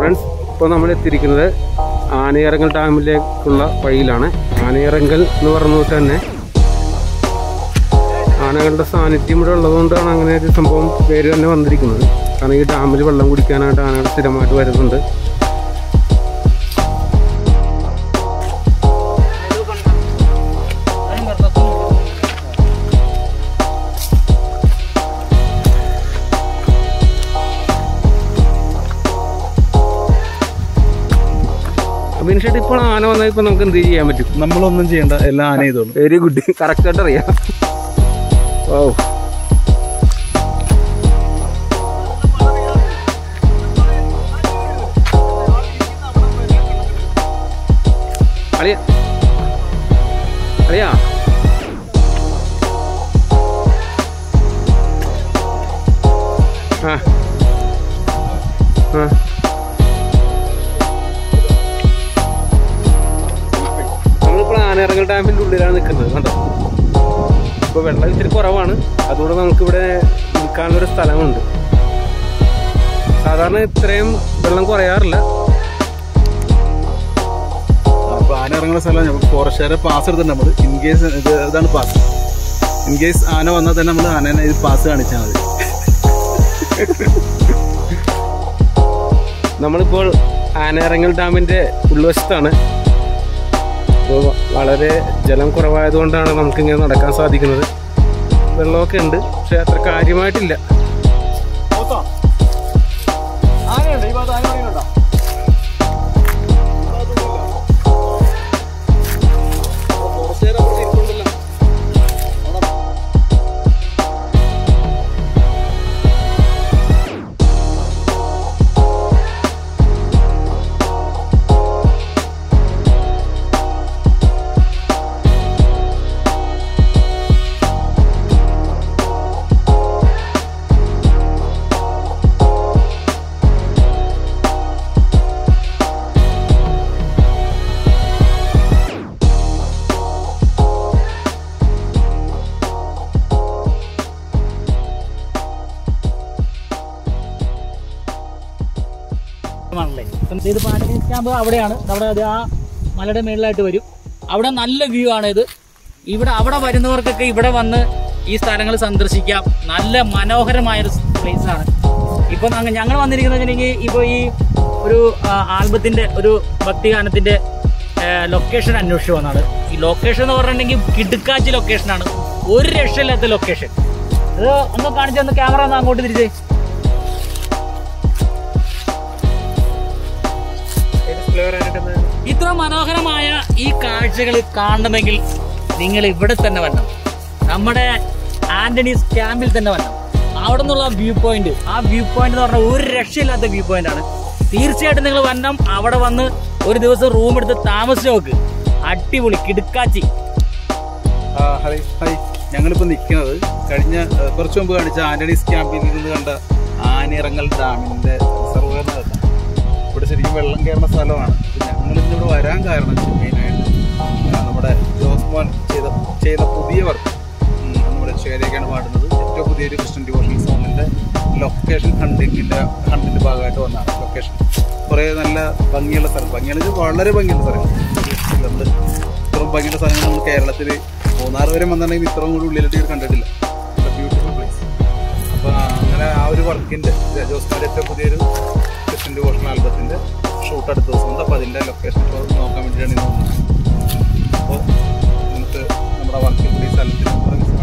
friends ഇപ്പോൾ നമ്മൾ എത്തിയിരിക്കുന്നത് ആനയിറങ്ങൽ ഡാമിലേക്കുള്ള വഴിയിലാണ് ആനയിറങ്ങൽ എന്ന് പറഞ്ഞിട്ട് തന്നെ ആനകളുടെ സാന്നിധ്യം ഇവിടെ ഉള്ളതുകൊണ്ടാണ് അങ്ങനെ ഒരു സംഭവം പേര് തന്നെ വന്നിരിക്കുന്നത് കാരണം ഈ ഡാമിൽ വെള്ളം കുടിക്കാനായിട്ട് ആനകൾ സ്ഥിരമായിട്ട് വരുന്നുണ്ട് അഭിനിഷേട്ട് ഇപ്പോൾ ആന വന്നാൽ ഇപ്പോൾ നമുക്ക് എന്ത് ചെയ്യാൻ പറ്റും നമ്മളൊന്നും ചെയ്യണ്ട എല്ലാം ആന ചെയ്തോളൂ വെരി ഗുഡ് കറക്റ്റായിട്ട് അറിയാം ഓ അളിയ അളിയാ ആ ആ നമ്മളിപ്പോൾ ആനയിറങ്ങൽ ഡാമിൻ്റെ ഉള്ളിലാണ് നിൽക്കുന്നത് കണ്ടോ ഇപ്പോൾ വെള്ളം ഇത്തിരി കുറവാണ് അതുകൊണ്ട് നമുക്കിവിടെ നിൽക്കാനുള്ളൊരു സ്ഥലമുണ്ട് സാധാരണ ഇത്രയും വെള്ളം കുറയാറില്ല അപ്പൊ ആന ഇറങ്ങുന്ന സ്ഥലം നമ്മൾ ഫോറസ്റ്റുകാരെ പാസ് എടുത്തിട്ടുണ്ട് നമ്മൾ ഇൻ കേസ് ഇത് ഇതാണ് പാസ് ഇൻ കേസ് ആന വന്നാൽ തന്നെ നമ്മൾ ആനനെ ഇത് പാസ് കാണിച്ചാൽ മതി നമ്മളിപ്പോൾ ആനയിറങ്ങൽ ഡാമിൻ്റെ ഉൾവശത്താണ് ഇപ്പോൾ വളരെ ജലം കുറവായതുകൊണ്ടാണ് നമുക്കിങ്ങനെ നടക്കാൻ സാധിക്കുന്നത് വെള്ളമൊക്കെ ഉണ്ട് പക്ഷെ അത്ര കാര്യമായിട്ടില്ല ആണല്ലേ ഇപ്പം ഇത് പാലക്കൽ ക്യാമ്പ് അവിടെയാണ് അവിടെ അത് ആ മലയുടെ മേളിലായിട്ട് വരും അവിടെ നല്ല വ്യൂ ആണ് ഇത് ഇവിടെ അവിടെ വരുന്നവർക്കൊക്കെ ഇവിടെ വന്ന് ഈ സ്ഥലങ്ങൾ സന്ദർശിക്കാം നല്ല മനോഹരമായ ഒരു പ്ലേസ് ആണ് ഇപ്പം അങ്ങ് ഞങ്ങൾ വന്നിരിക്കുന്നത് വെച്ചിട്ടുണ്ടെങ്കിൽ ഇപ്പോൾ ഈ ഒരു ആ, ആൽബത്തിന്റെ ഒരു ഭക്തിഗാനത്തിന്റെ ലൊക്കേഷൻ അന്വേഷിച്ച് വന്നാണ് ഈ ലൊക്കേഷൻ എന്ന് പറഞ്ഞിട്ടുണ്ടെങ്കിൽ കിടുക്കാച്ചി ലൊക്കേഷനാണ് ഒരു രക്ഷയില്ലാത്ത ലൊക്കേഷൻ അത് ഒന്ന് കാണിച്ചു തന്ന ക്യാമറ ഒന്ന് അങ്ങോട്ട് തിരിച്ചേ ഇത്ര മനോഹരമായ ഈ കാഴ്ചകൾ കാണണമെങ്കിൽ നിങ്ങൾ ഇവിടെ തന്നെ വരണം നമ്മുടെ ആന്റണീസ് ക്യാമ്പിൽ തന്നെ വരണം അവിടെ നിന്നുള്ള വ്യൂ പോയിന്റ് ആ വ്യൂ പോയിന്റ് എന്ന് പറഞ്ഞാൽ ഒരു രക്ഷയില്ലാത്ത വ്യൂ പോയിന്റ് ആണ് തീർച്ചയായിട്ടും നിങ്ങൾ വരണം അവിടെ വന്ന് ഒരു ദിവസം റൂം എടുത്ത് താമസിച്ച് നോക്ക് അടിപൊളി കിടുക്കാച്ചി ആ, ഹായ് ഹായ് ഞങ്ങളിപ്പോൾ നിൽക്കുന്നത് കഴിഞ്ഞ ആ, കുറച്ച് മുമ്പ് കാണിച്ച ആന്റണീസ് ക്യാമ്പിൽ നിന്ന് കണ്ട ആനിറങ്ങൽ ഡാമിന്റെ റിസർവറിനകത്താണ് ഇവിടെ ശരിക്കും വെള്ളം കയറുന്ന സ്ഥലമാണ് ഞങ്ങൾ ഇന്ന് ഇവിടെ വരാൻ കാരണം മെയിനായിട്ട് നമ്മുടെ ജോസ് മോൻ ചെയ്ത ചെയ്ത പുതിയ വർക്ക് നമ്മുടെ ചേരയൊക്കെയാണ് പാടുന്നത് ഏറ്റവും പുതിയൊരു ക്രിസ്ത്യൻ ഡിവോഷണൽ സോങ്ങിന്റെ ലൊക്കേഷൻ ഹണ്ടിങ്ങിന്റെ ഹണ്ടിന്റെ ഭാഗമായിട്ട് വന്നതാണ് ലൊക്കേഷൻ കുറേ നല്ല ഭംഗിയുള്ള സ്ഥലം ഭംഗിയുള്ള ഇത് വളരെ ഭംഗിയുള്ള സ്ഥലങ്ങൾ നമ്മൾ ഇത്രയും ഭംഗിയുള്ള സ്ഥലങ്ങൾ നമ്മൾ കേരളത്തിൽ മൂന്നാർ വരെ വന്നിട്ടുണ്ടെങ്കിൽ ഇത്രയും കൂടി ഉള്ളിലോട്ട് ഇത് കണ്ടിട്ടില്ല ബ്യൂട്ടിഫുൾ പ്ലേസ് അപ്പോൾ അങ്ങനെ ആ ഒരു വർക്കിന്റെ ജോസ്മാരുടെ ഏറ്റവും പുതിയൊരു ക്രിസ്ത്യൻ ഡിവോഷണൽ ആൽബത്തിന്റെ ഷൂട്ട് അടുത്ത ദിവസം ഉണ്ട് അപ്പോൾ അതിന്റെ ലൊക്കേഷൻ ഇപ്പോൾ നോക്കാൻ വേണ്ടിയിട്ടാണ് ഇത് വന്നത് അപ്പോൾ നമുക്ക് നമ്മുടെ വർക്കിൽ കൂടി ഈ സ്ഥലത്തിൽ